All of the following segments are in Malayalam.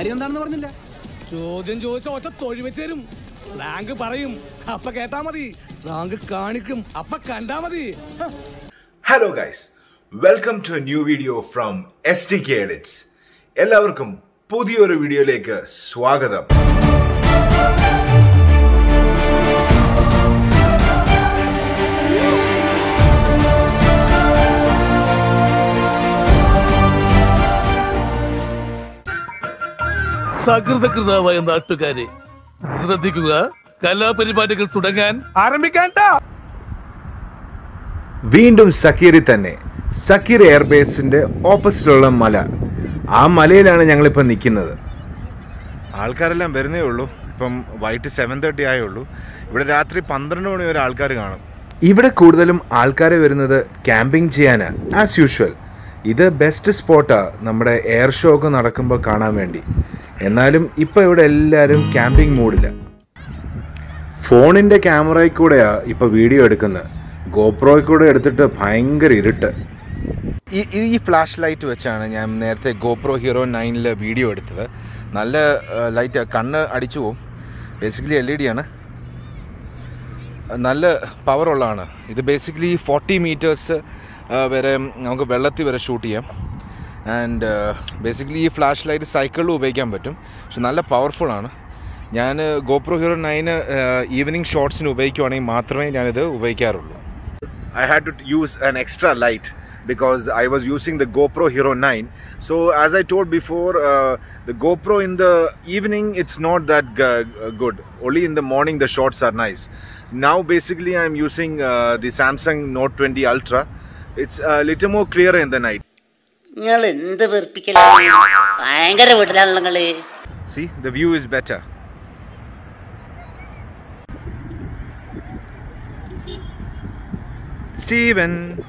കാര്യം എന്താണെന്ന് പറഞ്ഞില്ല ചോദ്യം ചോദിച്ച ഒറ്റ തൊഴി വെച്ച് തരും സ്ലാങ്ക് പറയും അപ്പ കേട്ടാ മതി സ്ലാങ്ക് കാണിക്കും അപ്പ കണ്ടാ മതി ഹ. Hello guys welcome to a new video from S T K edits എല്ലാവർക്കും പുതിയൊരു വീഡിയോയിലേക്ക് സ്വാഗതം സകൃതകൃതാവായ നാട്ടുകാരെ ശ്രദ്ധിക്കുക കലാപരിപാടികൾ തുടങ്ങാൻ ആരംഭിക്കാൻ വീണ്ടും സക്കീറി തന്നെ സക്കീർ എയർബേസിന്റെ ഓപ്പോസിറ്റുള്ള മല ആ മലയിലാണ് ഞങ്ങളിപ്പോൾ നിൽക്കുന്നത് ആൾക്കാരെല്ലാം വരുന്നേ ഉള്ളൂ ഇപ്പം വൈകിട്ട് സെവൻ തേർട്ടി ആയേ ഉള്ളൂ ഇവിടെ രാത്രി പന്ത്രണ്ട് മണി വരെ ആൾക്കാർ കാണും ഇവിടെ കൂടുതലും ആൾക്കാർ വരുന്നത് ക്യാമ്പിംഗ് ചെയ്യാനാണ് ആസ് യൂഷ്വൽ ഇത് ബെസ്റ്റ് സ്പോട്ടാണ് നമ്മുടെ എയർ ഷോ ഒക്കെ നടക്കുമ്പോൾ കാണാൻ വേണ്ടി എന്നാലും ഇപ്പോൾ ഇവിടെ എല്ലാവരും ക്യാമ്പിംഗ് മൂഡില്ല ഫോണിൻ്റെ ക്യാമറയിൽ കൂടെയാണ് ഇപ്പോൾ വീഡിയോ എടുക്കുന്നത് ഗോപ്രോയിൽ കൂടെ എടുത്തിട്ട് ഭയങ്കര ഇരുട്ട് ഈ ഈ ഫ്ലാഷ് ലൈറ്റ് വെച്ചാണ് ഞാൻ നേരത്തെ ഗോപ്രോ ഹീറോ നയനിൽ വീഡിയോ എടുത്തത് നല്ല ലൈറ്റ് കണ്ണ് അടിച്ചു പോവും ബേസിക്കലി എൽ ഇ ഡി ആണ് നല്ല പവറുള്ളതാണ് ഇത് ബേസിക്കലി ഫോർട്ടി മീറ്റേഴ്സ് വരെ നമുക്ക് വെള്ളത്തിൽ വരെ ഷൂട്ട് ചെയ്യാം ആൻഡ് ബേസിക്കലി ഈ ഫ്ലാഷ് ലൈറ്റ് സൈക്കിളിൽ ഉപയോഗിക്കാൻ പറ്റും പക്ഷെ നല്ല പവർഫുള്ളാണ് ഞാൻ ഗോപ്രോ ഹീറോ നയന് ഈവനിങ് ഷോട്ട്സിന് ഉപയോഗിക്കുവാണെങ്കിൽ മാത്രമേ ഞാനിത് ഉപയോഗിക്കാറുള്ളൂ I had to use an extra light because I was using the GoPro Hero 9. So, as I told before, uh, the GoPro in the evening it's not that g- good. Only in the morning the shots are nice. Now, basically, I'm using uh, the Samsung Note 20 Ultra. It's a little more clearer in the night. നിങ്ങൾ എന്ത് വെറുപ്പിക്കലാണ് ഭയങ്കര വീട്ടിലാണല്ലോ നിങ്ങള് See, the view is better. Steven.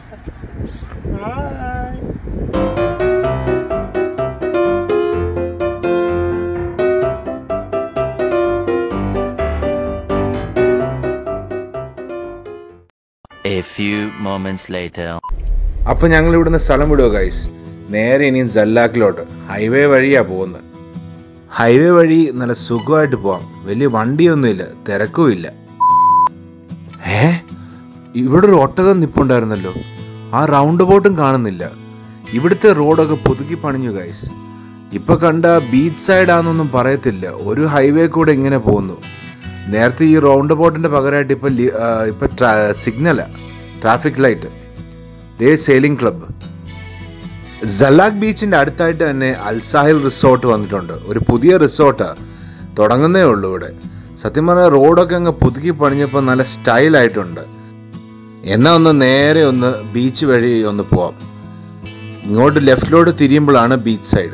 A few moments later. അപ്പൊ ഞങ്ങൾ ഇവിടുന്ന് സ്ഥലം വിടുക ഗൈസ് നേരെ ഇനി ജല്ലാക്കിലോട്ട് ഹൈവേ വഴിയാ പോകുന്നത് ഹൈവേ വഴി നല്ല സുഖമായിട്ട് പോവാം വലിയ വണ്ടിയൊന്നുമില്ല തിരക്കുമില്ല ഏ ഇവിടെ ഒരു ഒട്ടകം നിപ്പുണ്ടായിരുന്നല്ലോ ആ റൗണ്ട് ബോട്ടും കാണുന്നില്ല ഇവിടുത്തെ റോഡൊക്കെ പുതുക്കി പണിഞ്ഞു ഗൈസ് ഇപ്പൊ കണ്ട ബീച്ച് സൈഡാന്നൊന്നും പറയത്തില്ല ഒരു ഹൈവേ കൂടെ ഇങ്ങനെ പോകുന്നു നേരത്തെ ഈ റൗണ്ട് ബോട്ടിന്റെ പകരമായിട്ട് ഇപ്പൊ ലി- ആ, ഇപ്പൊ സിഗ്നലാ ട്രാഫിക് ലൈറ്റ് ദേ സെയിലിംഗ് ക്ലബ്ബ് സലാഖ് ബീച്ചിന്റെ അടുത്തായിട്ട് തന്നെ അൽസാഹിൽ റിസോർട്ട് വന്നിട്ടുണ്ട് ഒരു പുതിയ റിസോർട്ട് തുടങ്ങുന്നേ ഉള്ളൂ ഇവിടെ സത്യം പറഞ്ഞാൽ റോഡൊക്കെ അങ്ങ് പുതുക്കി പണിഞ്ഞപ്പോൾ നല്ല സ്റ്റൈലായിട്ടുണ്ട് എന്നാൽ ഒന്ന് നേരെ ഒന്ന് ബീച്ച് വഴി ഒന്ന് പോവാം ഇങ്ങോട്ട് ലെഫ്റ്റിലോട്ട് തിരിയുമ്പോഴാണ് ബീച്ച് സൈഡ്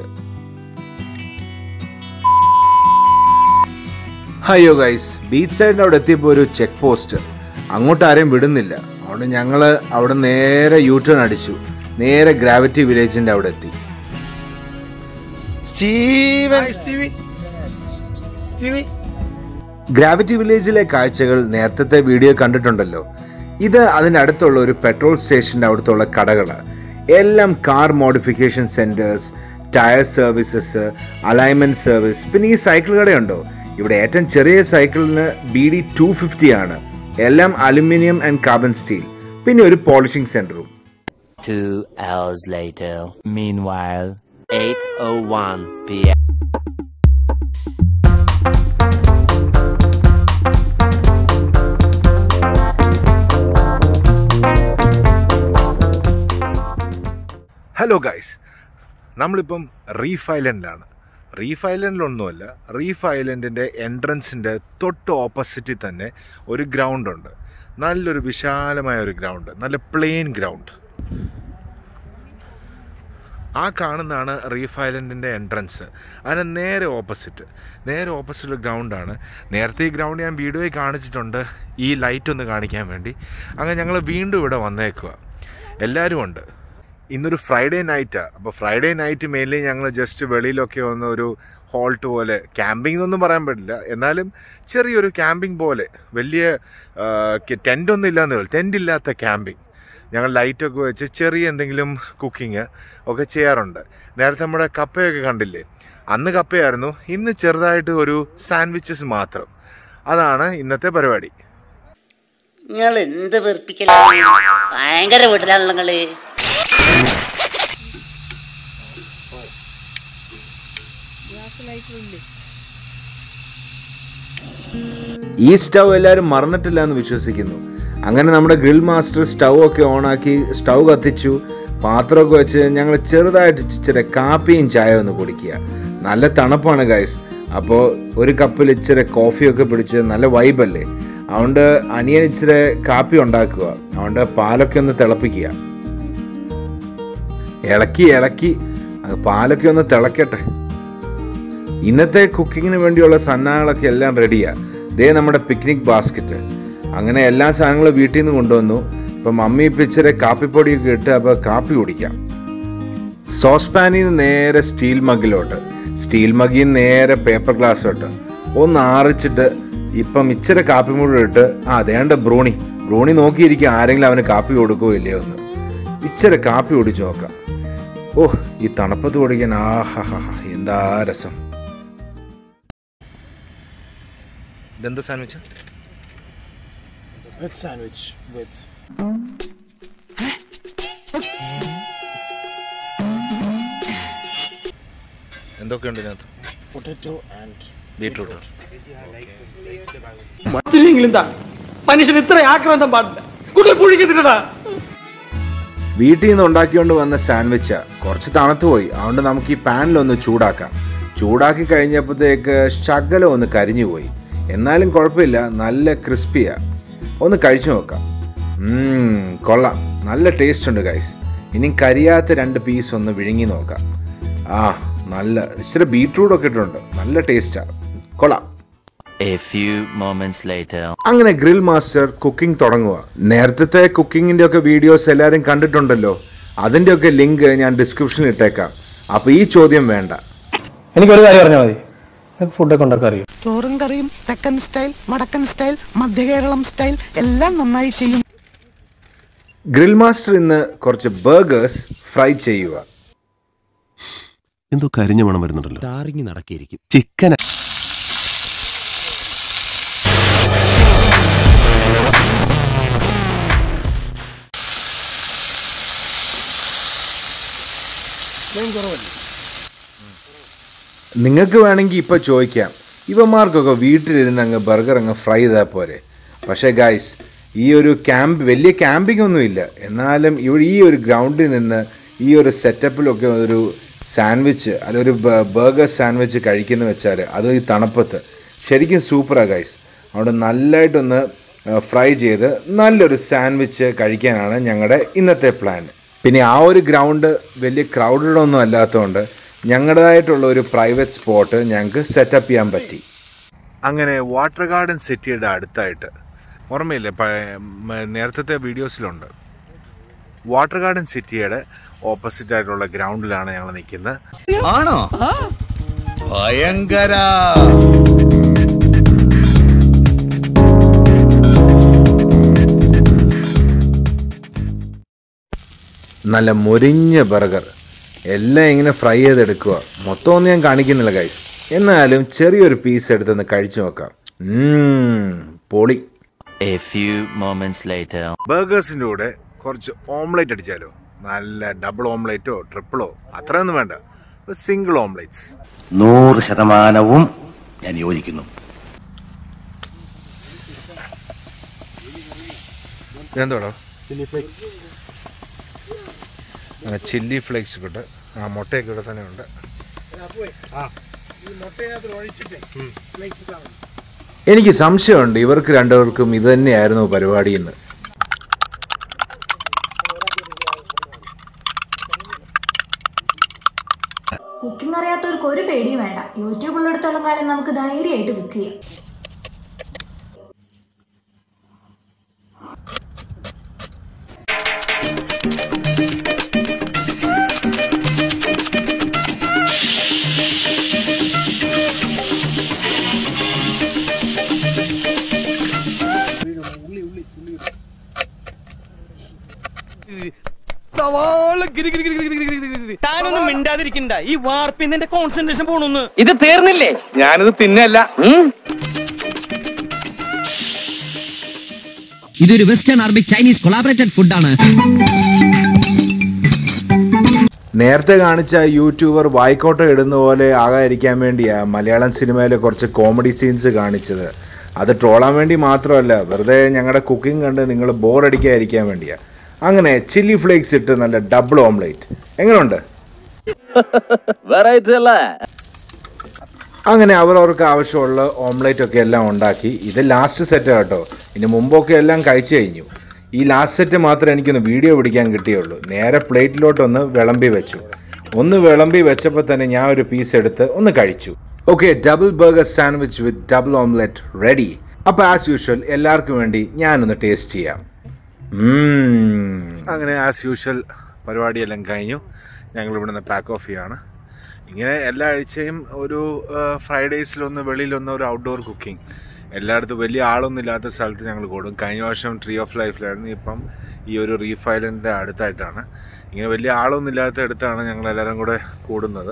അയ്യോ ഗൈസ് ബീച്ച് സൈഡിൻ്റെ അവിടെ എത്തിയപ്പോൾ ഒരു ചെക്ക് പോസ്റ്റ് അങ്ങോട്ട് ആരെയും വിടുന്നില്ല അതുകൊണ്ട് ഞങ്ങൾ അവിടെ നേരെ യൂ ടേൺ അടിച്ചു നേരെ ഗ്രാവിറ്റി വില്ലേജിൻ്റെ അവിടെ എത്തി ഗ്രാവിറ്റി വില്ലേജിലെ കാഴ്ചകൾ നേരത്തെ വീഡിയോ കണ്ടിട്ടുണ്ടല്ലോ ഇത് അതിൻ്റെ അടുത്തുള്ള ഒരു പെട്രോൾ സ്റ്റേഷൻ്റെ അടുത്തുള്ള കടകൾ എല്ലാം car modification centres tyre services alignment service പിന്നെ ഈ സൈക്കിൾ കടയുണ്ടോ ഇവിടെ ഏറ്റവും ചെറിയ സൈക്കിളിന് ബി ഡി ടു ഫിഫ്റ്റി ആണ് എല്ലാം അലുമിനിയം ആൻഡ് കാർബൺ സ്റ്റീൽ പിന്നെ ഒരു പോളിഷിംഗ് സെൻറ്ററും Two hours later. Meanwhile, 8:01 p.m. Hello guys നമ്മളിപ്പം റീഫ് ഐലൻഡിലാണ് റീഫ് ഐലൻഡിലൊന്നുമല്ല റീഫ് ഐലൻഡിൻ്റെ എൻട്രൻസിൻ്റെ തൊട്ട് ഓപ്പോസിറ്റിൽ തന്നെ ഒരു ഗ്രൗണ്ട് ഉണ്ട് നല്ലൊരു വിശാലമായ ഒരു ഗ്രൗണ്ട് നല്ല പ്ലെയിൻ ഗ്രൗണ്ട് ആ കാണുന്നതാണ് റീഫ് ഐലൻഡിൻ്റെ എൻട്രൻസ് അതിന് നേരെ ഓപ്പോസിറ്റ് നേരെ ഓപ്പോസിറ്റ് ഗ്രൗണ്ടാണ് നേരത്തെ ഈ ഗ്രൗണ്ട് ഞാൻ വീഡിയോയിൽ കാണിച്ചിട്ടുണ്ട് ഈ ലൈറ്റ് ഒന്ന് കാണിക്കാൻ വേണ്ടി അങ്ങനെ ഞങ്ങൾ വീണ്ടും ഇവിടെ വന്നേക്കുക എല്ലാവരും ഉണ്ട് ഇന്നൊരു ഫ്രൈഡേ നൈറ്റാണ് അപ്പോൾ ഫ്രൈഡേ നൈറ്റ് മെയിൻലി ഞങ്ങൾ ജസ്റ്റ് വെളിയിലൊക്കെ ഒന്ന് ഒരു ഹോൾട്ട് പോലെ ക്യാമ്പിംഗ് എന്നൊന്നും പറയാൻ പറ്റില്ല എന്നാലും ചെറിയൊരു ക്യാമ്പിംഗ് പോലെ വലിയ ടെൻ്റ് ഒന്നും ഇല്ലാന്നേ ഉള്ളൂ ടെൻ്റ് ഇല്ലാത്ത ക്യാമ്പിംഗ് ഞങ്ങൾ ലൈറ്റൊക്കെ വെച്ച് ചെറിയ എന്തെങ്കിലും കുക്കിംഗ് ഒക്കെ ചെയ്യാറുണ്ട് നേരത്തെ നമ്മുടെ കപ്പയൊക്കെ കണ്ടില്ലേ അന്ന് കപ്പയായിരുന്നു ഇന്ന് ചെറുതായിട്ട് ഒരു സാൻഡ്വിച്ചസ് മാത്രം അതാണ് ഇന്നത്തെ പരിപാടി നിങ്ങൾ എന്ത് വെറുപ്പിക്കലാണ് ഭയങ്കര വീട്ടിലാണല്ലോ നിങ്ങള് ഈ സ്റ്റൗ എല്ലാവരും മറന്നിട്ടില്ല എന്ന് വിശ്വസിക്കുന്നു അങ്ങനെ നമ്മുടെ ഗ്രിൽ മാസ്റ്റർ സ്റ്റൗ ഒക്കെ ഓണാക്കി സ്റ്റൗ കത്തിച്ചു പാത്രമൊക്കെ വെച്ച് ഞങ്ങൾ ചെറുതായിട്ട് ഇച്ചിരി കാപ്പിയും ചായ ഒന്ന് കുടിക്കുക നല്ല തണുപ്പാണ് ഗൈസ് അപ്പോൾ ഒരു കപ്പിൽ ഇച്ചിരി കോഫിയൊക്കെ പിടിച്ച് നല്ല വൈബല്ലേ അതുകൊണ്ട് അനിയൻ ഇച്ചിരി കാപ്പി ഉണ്ടാക്കുക അതുകൊണ്ട് പാലൊക്കെ ഒന്ന് തിളപ്പിക്കുക ഇളക്കി ഇളക്കി അത് പാലൊക്കെ ഒന്ന് തിളക്കട്ടെ ഇന്നത്തെ കുക്കിങ്ങിന് വേണ്ടിയുള്ള സന്നാഹങ്ങളൊക്കെ എല്ലാം റെഡിയാ ദേ നമ്മുടെ പിക്നിക് ബാസ്ക്കറ്റ് അങ്ങനെ എല്ലാ സാധനങ്ങളും വീട്ടിൽ നിന്ന് കൊണ്ടുവന്നു ഇപ്പം മമ്മി ഇപ്പം ഇച്ചിരി കാപ്പിപ്പൊടിയൊക്കെ ഇട്ട് അപ്പോൾ കാപ്പി കുടിക്കാം സോസ് പാനിൽ നിന്ന് നേരെ സ്റ്റീൽ മഗ്ഗിലോട്ട് സ്റ്റീൽ മഗ്ഗിൽ നിന്ന് നേരെ പേപ്പർ ഗ്ലാസ്സിലോട്ട് ഒന്ന് ആറിച്ചിട്ട് ഇപ്പം ഇച്ചിരി കാപ്പി മുഴുവൻ ഇട്ട് ആ അതേണ്ട ബ്രൂണി ബ്രൂണി നോക്കിയിരിക്കും ആരെങ്കിലും അവന് കാപ്പി കൊടുക്കുകയോ ഇല്ലയോ എന്ന് ഇച്ചിരി കാപ്പി കുടിച്ച് നോക്കാം ഓ ഈ തണുപ്പത്ത് കുടിക്കാൻ ആഹാ എന്താ രസം ഇതെന്താ സാൻഡ്വിച്ച് എന്തൊക്കെയുണ്ട് ഇതിനകത്ത് ബീട്രൂട്ട് ഇത്തിരിയെങ്കിലും താ മനുഷ്യൻ ഇത്ര ആക്രാന്തം പാടില്ല കൂടുതൽ പുഴിക്കത്തില്ലടാ വീട്ടിൽ നിന്ന് ഉണ്ടാക്കിക്കൊണ്ട് വന്ന സാൻഡ്വിച്ച് കുറച്ച് തണുത്തു പോയി അതുകൊണ്ട് നമുക്ക് ഈ പാനിലൊന്ന് ചൂടാക്കാം ചൂടാക്കി കഴിഞ്ഞപ്പോഴത്തേക്ക് ശകലം ഒന്ന് കരിഞ്ഞു പോയി എന്നാലും കുഴപ്പമില്ല നല്ല ക്രിസ്പിയാ ഒന്ന് കഴിച്ചു നോക്കാം ഉം, കൊള്ളാം നല്ല ടേസ്റ്റ് ഉണ്ട് ഗൈസ് ഇനി കരിയാത്ത രണ്ട് പീസ് ഒന്ന് വിഴുങ്ങി നോക്കാം ആ നല്ല ഇച്ചിരി ബീട്രൂട്ടൊക്കെ ഇട്ടിട്ടുണ്ട് നല്ല ടേസ്റ്റാ കൊള്ളാം A few moments later. അങ്ങനെ ഗ്രിൽ മാസ്റ്റർ കുക്കിംഗ് തുടങ്ങുക നേരത്തെ കുക്കിങ്ങിന്റെ ഒക്കെ വീഡിയോസ് എല്ലാവരും കണ്ടിട്ടുണ്ടല്ലോ അതിന്റെ ഒക്കെ ലിങ്ക് ഞാൻ ഡിസ്ക്രിപ്ഷനിൽ ഇട്ടേക്കാം അപ്പൊ ഈ ചോദ്യം വേണ്ട എനിക്കൊരു കാര്യം പറഞ്ഞാൽ മതി എനിക്ക് ഫുഡൊക്കെ ഉണ്ടാക്കാൻ അറിയും ചോറും കറിയും തെക്കൻ സ്റ്റൈൽ വടക്കൻ സ്റ്റൈൽ മധ്യകേരളം സ്റ്റൈൽ എല്ലാം നന്നായി ചെയ്യും ഗ്രിൽ മാസ്റ്റർ ഇന്ന് കുറച്ച് ബർഗേഴ്സ് ഫ്രൈ ചെയ്യുക എന്തോ കരിഞ്ഞ മണം വരുന്നുണ്ടല്ലോ ടാറിങ് നടക്കിയിരിക്കും ചിക്കൻ നിങ്ങൾക്ക് വേണമെങ്കിൽ ഇപ്പൊ ചോദിക്കാം ഇവന്മാർക്കൊക്കെ വീട്ടിലിരുന്ന് അങ്ങ് ബർഗർ അങ്ങ് ഫ്രൈ ചെയ്താൽ പോരെ പക്ഷേ ഗായ്സ് ഈ ഒരു ക്യാമ്പ് വലിയ ക്യാമ്പിംഗ് ഒന്നുമില്ല എന്നാലും ഇവിടെ ഈ ഒരു ഗ്രൗണ്ടിൽ നിന്ന് ഈ ഒരു സെറ്റപ്പിലൊക്കെ ഒരു സാൻഡ്വിച്ച് അതൊരു ബർഗർ സാൻഡ്വിച്ച് കഴിക്കുന്ന വെച്ചാൽ അതും ഈ തണുപ്പത്ത് ശരിക്കും സൂപ്പറാണ് ഗൈസ് അതുകൊണ്ട് നല്ലതായിട്ടൊന്ന് ഫ്രൈ ചെയ്ത് നല്ലൊരു സാൻഡ്വിച്ച് കഴിക്കാനാണ് ഞങ്ങളുടെ ഇന്നത്തെ പ്ലാൻ പിന്നെ ആ ഒരു ഗ്രൗണ്ട് വലിയ ക്രൗഡഡ് ഒന്നും അല്ലാത്തതുകൊണ്ട് ഞങ്ങളുടേതായിട്ടുള്ള ഒരു പ്രൈവറ്റ് സ്പോട്ട് ഞങ്ങൾക്ക് സെറ്റപ്പ് ചെയ്യാൻ പറ്റി അങ്ങനെ വാട്ടർ ഗാർഡൻ സിറ്റിയുടെ അടുത്തായിട്ട് ഓർമ്മയില്ലേ പഴയ- മ- നേരത്തെ വീഡിയോസിലുണ്ട് വാട്ടർ ഗാർഡൻ സിറ്റിയുടെ ഓപ്പോസിറ്റ് ആയിട്ടുള്ള ഗ്രൗണ്ടിലാണ് ഞങ്ങൾ നിൽക്കുന്നത് ആണോ ഭയങ്കര നല്ല മുരിഞ്ഞ ബർഗർ എല്ലാം ഇങ്ങനെ ഫ്രൈ ചെയ്തെടുക്കുക മൊത്തം ഒന്നും ഞാൻ കാണിക്കുന്നില്ല ഗൈസ് എന്നാലും ചെറിയൊരു പീസ് എടുത്തൊന്ന് കഴിച്ചു നോക്കാം ഉം, പൊളി A few moments later. ബർഗേഴ്സിൻ്റെ കൂടെ കുറച്ച് ഓംലേറ്റ് അടിച്ചാലോ നല്ല ഡബിൾ ഓംലേറ്റോ ട്രിപ്പിളോ അത്രയൊന്നും വേണ്ട ഒരു സിംഗിൾ ഓംലേറ്റ് നൂറ് ശതമാനവും ഞാൻ യോജിക്കുന്നു ഇതെന്തോടോ ചില്ലി ഫ്ലേക്സ് ചില്ലി ഫ്ലേക്സ് കിട്ട് ആ മുട്ടയൊക്കെ ഇവിടെ തന്നെ ഉണ്ട് എനിക്ക് സംശയമുണ്ട് ഇവർക്ക് രണ്ടുപേർക്കും ഇത് തന്നെയായിരുന്നു പരിപാടി എന്ന് കുക്കിംഗ് അറിയാത്തവർക്ക് ഒരു പേടിയും വേണ്ട യൂട്യൂബ് ഉള്ളിടത്തോളം കാലം നമുക്ക് ധൈര്യമായിട്ട് കുക്ക് ചെയ്യാം സവാള ഗിരി ഗിരി ഗിരി ഗിരി ഗിരി ഗിരി ഗിരി ഗിരി. താനൊന്നും മിണ്ടാതിരിക്കണ്ട ഈ വാർപ്പിന്റെ കോൺസെൻട്രേഷൻ പോണൊന്ന് ഇത് തീർന്നില്ലേ ഞാനിത് തിന്നല്ല ഇതൊരു വെസ്റ്റേൺ അറബിക് ചൈനീസ് കൊളാബറേറ്റഡ് ഫുഡാണ് നേരത്തെ കാണിച്ച യൂട്യൂബർ വായിക്കോട്ട ഇടുന്ന പോലെ ആകാതിരിക്കാൻ വേണ്ടിയാ മലയാളം സിനിമയിലെ കുറച്ച് കോമഡി സീൻസ് കാണിച്ചത് അത് ട്രോളാൻ വേണ്ടി മാത്രമല്ല വെറുതെ ഞങ്ങളുടെ കുക്കിംഗ് കണ്ട് നിങ്ങൾ ബോറടിക്കാതിരിക്കാൻ വേണ്ടിയാ അങ്ങനെ ചില്ലി ഫ്ലേക്സ് ഇട്ട് നല്ല ഡബിൾ ഓംലേറ്റ് എങ്ങനെയുണ്ട് വെറൈറ്റി അല്ലേ അങ്ങനെ അവരവർക്ക് ആവശ്യമുള്ള ഓംലേറ്റ് ഒക്കെ എല്ലാം ഉണ്ടാക്കി ഇത് ലാസ്റ്റ് സെറ്റ് കേട്ടോ ഇനി മുമ്പൊക്കെ എല്ലാം കഴിച്ചു കഴിഞ്ഞു ഈ ലാസ്റ്റ് സെറ്റ് മാത്രമേ എനിക്കൊന്ന് വീഡിയോ പിടിക്കാൻ കിട്ടിയുള്ളൂ നേരെ പ്ലേറ്റിലോട്ടൊന്ന് വിളമ്പി വെച്ചു ഒന്ന് വിളമ്പി വെച്ചപ്പോൾ തന്നെ ഞാൻ ഒരു പീസ് എടുത്ത് ഒന്ന് കഴിച്ചു okay double burger sandwich with double omelette ready അപ്പോൾ ആസ് യൂഷ്വൽ എല്ലാവർക്കും വേണ്ടി ഞാനൊന്ന് ടേസ്റ്റ് ചെയ്യാം ഉം. അങ്ങനെ ആസ് യൂഷ്വൽ പരിപാടിയെല്ലാം കഴിഞ്ഞു ഞങ്ങൾ ഇവിടുന്ന് പാക്ക് ഓഫ് ചെയ്യാണ് ഇങ്ങനെ എല്ലാ ആഴ്ചയും ഒരു ഫ്രൈഡേയ്സിലൊന്ന് വെളിയിലൊന്ന് ഒരു ഔട്ട്ഡോർ കുക്കിംഗ് എല്ലായിടത്തും വലിയ ആളൊന്നും ഇല്ലാത്ത സ്ഥലത്ത് ഞങ്ങൾ കൂടും കഴിഞ്ഞ വർഷം ട്രീ ഓഫ് ലൈഫിലായിരുന്നു ഇപ്പം ഈ ഒരു റീഫ് ഐലൻഡിൻ്റെ അടുത്തായിട്ടാണ് ഇങ്ങനെ വലിയ ആളൊന്നും ഇല്ലാത്ത അടുത്താണ് ഞങ്ങൾ എല്ലാവരും കൂടെ കൂടുന്നത്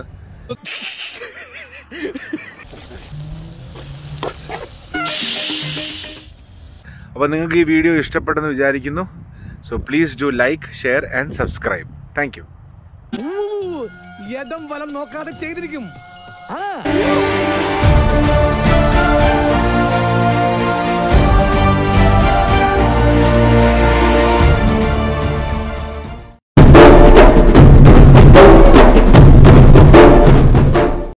അപ്പോൾ നിങ്ങൾക്ക് ഈ വീഡിയോ ഇഷ്ടപ്പെട്ടെന്ന് വിചാരിക്കുന്നു so please do like share and subscribe thank you ഊ, ഇടം വലം നോക്കാതെ ചെയ്തിരിക്കും ആ